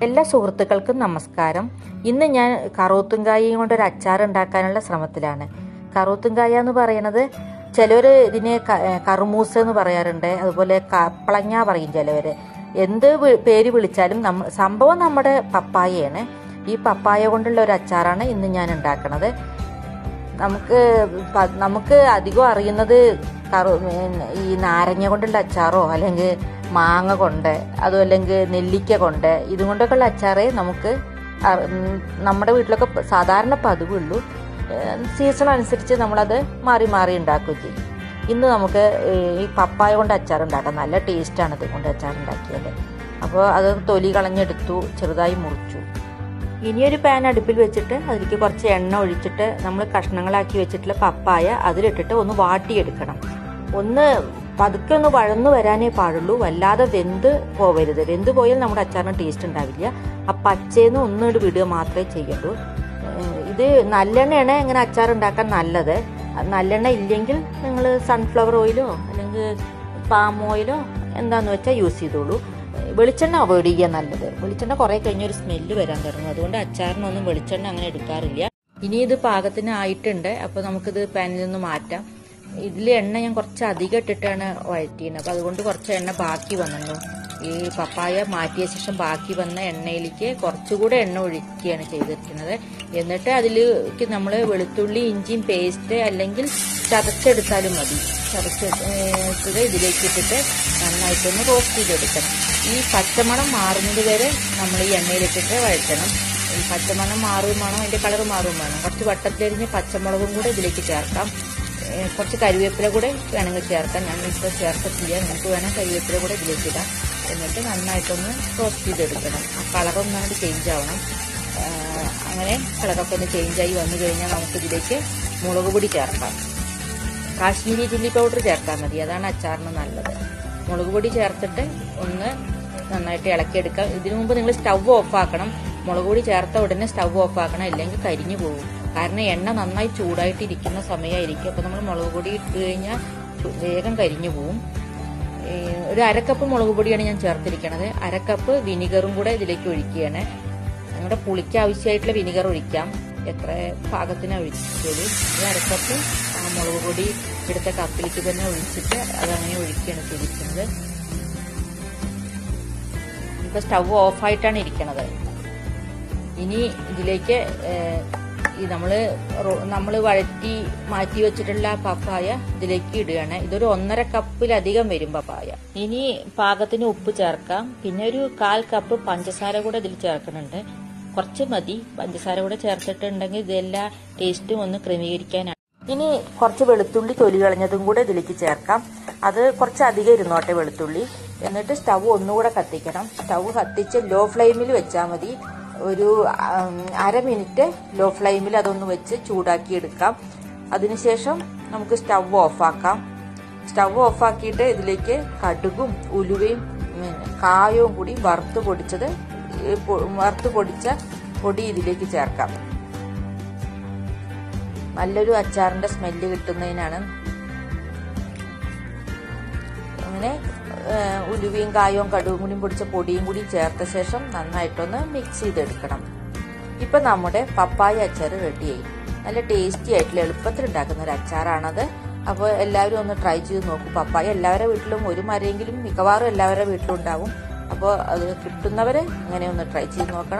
എല്ലാ സുഹൃത്തുക്കൾക്കും നമസ്കാരം ഇന്ന് ഞാൻ കറുത്തുങ്കായയും കൊണ്ട് ഒരു അച്ചാർ ഉണ്ടാക്കാനുള്ള ശ്രമത്തിലാണ് കറുത്തുങ്കായ എന്ന് പറയുന്നത് ചിലവർ ഇതിനെ ക- ഏ, കറുമൂസ് എന്ന് പറയാറുണ്ട് അതുപോലെ കപ്പളങ്ങ പറയും ചിലവർ എന്ത് വി- പേര് വിളിച്ചാലും നമ്മ സംഭവം നമ്മുടെ പപ്പായയാണ് ഈ പപ്പായ കൊണ്ടുള്ള ഒരു അച്ചാറാണ് ഇന്ന് ഞാൻ ഉണ്ടാക്കുന്നത് നമുക്ക് പ- നമുക്ക് അധികം അറിയുന്നത് കറു പിന്നെ ഈ നാരങ്ങ കൊണ്ടുള്ള അച്ചാറോ അല്ലെങ്കിൽ മാങ്ങ കൊണ്ട് അതും അല്ലെങ്കിൽ നെല്ലിക്ക കൊണ്ട് ഇതും കൊണ്ടൊക്കെ ഉള്ള അച്ചാറേ നമുക്ക് അറി- ഉം, നമ്മുടെ വീട്ടിലൊക്കെ പ- സാധാരണ പതിവുള്ളൂ സീസൺ അനുസരിച്ച് നമ്മളത് മാറി മാറി ഉണ്ടാക്കുകയും ചെയ്യും ഇന്ന് നമുക്ക് ഈ പപ്പായ കൊണ്ട് അച്ചാർ ഉണ്ടാക്കാം നല്ല ടേസ്റ്റാണ് ഇത് കൊണ്ട് അച്ചാർ ഉണ്ടാക്കിയാൽ അപ്പോൾ അത് തൊലി കളഞ്ഞെടുത്തു ചെറുതായി മുറിച്ചു ഇനിയൊരു പാൻ അടുപ്പിൽ വെച്ചിട്ട് അതിലേക്ക് കുറച്ച് എണ്ണ ഒഴിച്ചിട്ട് നമ്മൾ കഷ്ണങ്ങളാക്കി വെച്ചിട്ടുള്ള പപ്പായ അതിലിട്ടിട്ട് ഒന്ന് വാട്ടിയെടുക്കണം ഒന്ന് പതുക്കെ ഒന്ന് വഴന്നു വരാനേ പാടുള്ളൂ വല്ലാതെ വെന്ത് പോവരുത് വെന്ത് പോയാൽ നമ്മുടെ അച്ചാറിന് ടേസ്റ്റ് ഉണ്ടാവില്ല ആ പച്ചേന്ന് ഒന്നിട്ട് വിടുക മാത്രമേ ചെയ്യുള്ളൂ ഏഹ് ഇത് നല്ലെണ്ണയാണ് ഇങ്ങനെ അച്ചാർ ഉണ്ടാക്കാൻ നല്ലത് നല്ലെണ്ണ ഇല്ലെങ്കിൽ നിങ്ങൾ സൺഫ്ലവർ ഓയിലോ അല്ലെങ്കിൽ പാം ഓയിലോ എന്താന്ന് വെച്ചാൽ യൂസ് ചെയ്തോളൂ വെളിച്ചെണ്ണ അവോയ്ഡ് ചെയ്യുക നല്ലത് വെളിച്ചെണ്ണ കുറെ കഴിഞ്ഞ ഒരു സ്മെല്ല് വരാൻ തുടങ്ങും അതുകൊണ്ട് അച്ചാറിനൊന്നും വെളിച്ചെണ്ണ അങ്ങനെ എടുക്കാറില്ല ഇനി ഇത് പാകത്തിന് ആയിട്ടുണ്ട് അപ്പോൾ നമുക്കിത് പാനിൽ നിന്ന് മാറ്റാം ഇതിൽ എണ്ണ ഞാൻ കുറച്ച് അധികം ഇട്ടിട്ടാണ് വഴറ്റിയത് അപ്പോൾ അതുകൊണ്ട് കുറച്ച് എണ്ണ ബാക്കി വന്നു ഈ പപ്പായ മാറ്റിയ ശേഷം ബാക്കി വന്ന എണ്ണയിലേക്ക് കുറച്ചുകൂടെ എണ്ണ ഒഴിക്കുകയാണ് ചെയ്തിരിക്കുന്നത് എന്നിട്ട് അതിലേക്ക് നമ്മൾ വെളുത്തുള്ളി ഇഞ്ചിയും പേസ്റ്റ് അല്ലെങ്കിൽ ചതച്ചെടുത്താലും മതി ചതച്ചെടുത്തത് ഇതിലേക്ക് ഇട്ടിട്ട് നന്നായിട്ടൊന്ന് റോസ്റ്റ് ചെയ്തെടുക്കണം ഈ പച്ചമണം മാറുന്നത് വരെ നമ്മൾ ഈ എണ്ണയിലിട്ടിട്ട് വഴറ്റണം ഈ പച്ചമണം മാറും വേണം അതിന്റെ കളർ മാറും വേണം കുറച്ച് വട്ടത്തിലെരിഞ്ഞ് പച്ചമുളകും കൂടെ ഇതിലേക്ക് ചേർക്കാം ഏഹ് കുറച്ച് കരിവേപ്പില കൂടെ വേണമെങ്കിൽ ചേർക്കാം ഞാൻ ഇപ്പോൾ ചേർത്തിട്ടില്ല നിങ്ങൾക്ക് വേണം കരിവേപ്പില കൂടെ ഇതിലേക്ക് ഇടാം എന്നിട്ട് നന്നായിട്ടൊന്ന് റോസ്റ്റ് ചെയ്തെടുക്കണം ആ കളറൊന്നും അങ്ങോട്ട് ചേഞ്ച് ആവണം ആഹ് അങ്ങനെ കളറൊക്കെ ഒന്ന് ചേഞ്ചായി വന്നു കഴിഞ്ഞാൽ നമുക്ക് ഇതിലേക്ക് മുളക് പൊടി ചേർക്കാം കാശ്മീരി ചില്ലി പൗഡർ ചേർത്താൽ മതി അതാണ് അച്ചാറിന് നല്ലത് മുളക് പൊടി ചേർത്തിട്ട് ഒന്ന് നന്നായിട്ട് ഇളക്കിയെടുക്കാം ഇതിനു മുമ്പ് നിങ്ങൾ സ്റ്റവ് ഓഫ് ആക്കണം മുളക് പൊടി ചേർത്ത ഉടനെ സ്റ്റവ് ഓഫ് ആക്കണം ഇല്ലെങ്കിൽ കരിഞ്ഞു പോകും കാരണം എണ്ണ നന്നായി ചൂടായിട്ടിരിക്കുന്ന സമയമായിരിക്കും അപ്പോൾ നമ്മൾ മുളക് പൊടി ഇട്ട് കഴിഞ്ഞാൽ വേഗം കരിഞ്ഞു പോകും ഏ, ഒരു അരക്കപ്പ് മുളക് പൊടിയാണ് ഞാൻ ചേർത്തിരിക്കുന്നത് അരക്കപ്പ് വിനിഗറും കൂടെ ഇതിലേക്ക് ഒഴിക്കുകയാണ് നിങ്ങളുടെ പുളിക്ക് ആവശ്യമായിട്ടുള്ള വിനിഗർ ഒഴിക്കാം എത്ര പാകത്തിന് ഒഴിച്ചത് ഈ അരക്കപ്പ് ആ മുളക് പൊടി എടുത്ത കപ്പിലേക്ക് തന്നെ ഒഴിച്ചിട്ട് അതങ്ങനെ ഒഴിക്കുകയാണ് ചെയ്തിരിക്കുന്നത് ഇപ്പൊ സ്റ്റവ് ഓഫായിട്ടാണ് ഇരിക്കണത് ഇനി ഇതിലേക്ക് ഏഹ്, ഈ നമ്മള് റോ- നമ്മള് വഴറ്റി മാറ്റി വെച്ചിട്ടുള്ള പപ്പായ ഇതിലേക്ക് ഇടുകയാണ് ഇതൊരു ഒന്നര കപ്പിലധികം വരും പപ്പായ ഇനി പാകത്തിന് ഉപ്പ് ചേർക്കാം പിന്നെ ഒരു കാൽ കപ്പ് പഞ്ചസാര കൂടെ ഇതിൽ ചേർക്കുന്നുണ്ട് കുറച്ച് മതി പഞ്ചസാര കൂടെ ചേർത്തിട്ടുണ്ടെങ്കിൽ ഇതെല്ലാ ടേസ്റ്റും ഒന്ന് ക്രമീകരിക്കാനാണ് ഇനി കുറച്ച് വെളുത്തുള്ളി തൊലി കളഞ്ഞതും കൂടെ ഇതിലേക്ക് ചേർക്കാം അത് കുറച്ച് അധികം ഇരുന്നോട്ടെ വെളുത്തുള്ളി എന്നിട്ട് സ്റ്റവ് ഒന്നുകൂടെ കത്തിക്കണം സ്റ്റവ് കത്തിച്ച് ലോ ഫ്ലെയിമിൽ വെച്ചാൽ മതി ഒരു ഉം, അര മിനിറ്റ് ലോ ഫ്ലെയിമിൽ അതൊന്ന് വെച്ച് ചൂടാക്കി എടുക്കാം അതിനുശേഷം നമുക്ക് സ്റ്റവ് ഓഫാക്കാം സ്റ്റവ് ഓഫാക്കിയിട്ട് ഇതിലേക്ക് കടുകും ഉലുവയും ഉം, കായവും കൂടി വറുത്ത് പൊടിച്ചത് ഈ പൊ- വറുത്ത് പൊടിച്ച പൊടി ഇതിലേക്ക് ചേർക്കാം നല്ലൊരു അച്ചാറിന്റെ സ്മെല്ല് കിട്ടുന്നതിനാണ് അങ്ങനെ ഏഹ്, ഉലുവയും കായവും കടുവും കൂടി പൊടിച്ച പൊടിയും കൂടി ചേർത്ത ശേഷം നന്നായിട്ടൊന്ന് മിക്സ് ചെയ്തെടുക്കണം ഇപ്പൊ നമ്മുടെ പപ്പായ അച്ചാർ റെഡിയായി നല്ല ടേസ്റ്റി ആയിട്ടുള്ള എളുപ്പത്തിൽ ഉണ്ടാക്കുന്ന ഒരു അച്ചാറാണത് അപ്പോൾ എല്ലാവരും ഒന്ന് ട്രൈ ചെയ്ത് നോക്കും പപ്പായ എല്ലാവരുടെ വീട്ടിലും ഒരു മരെങ്കിലും മിക്കവാറും എല്ലാവരുടെ വീട്ടിലും ഉണ്ടാവും അപ്പോൾ അത് കിട്ടുന്നവരെ അങ്ങനെ ഒന്ന് ട്രൈ ചെയ്ത് നോക്കണം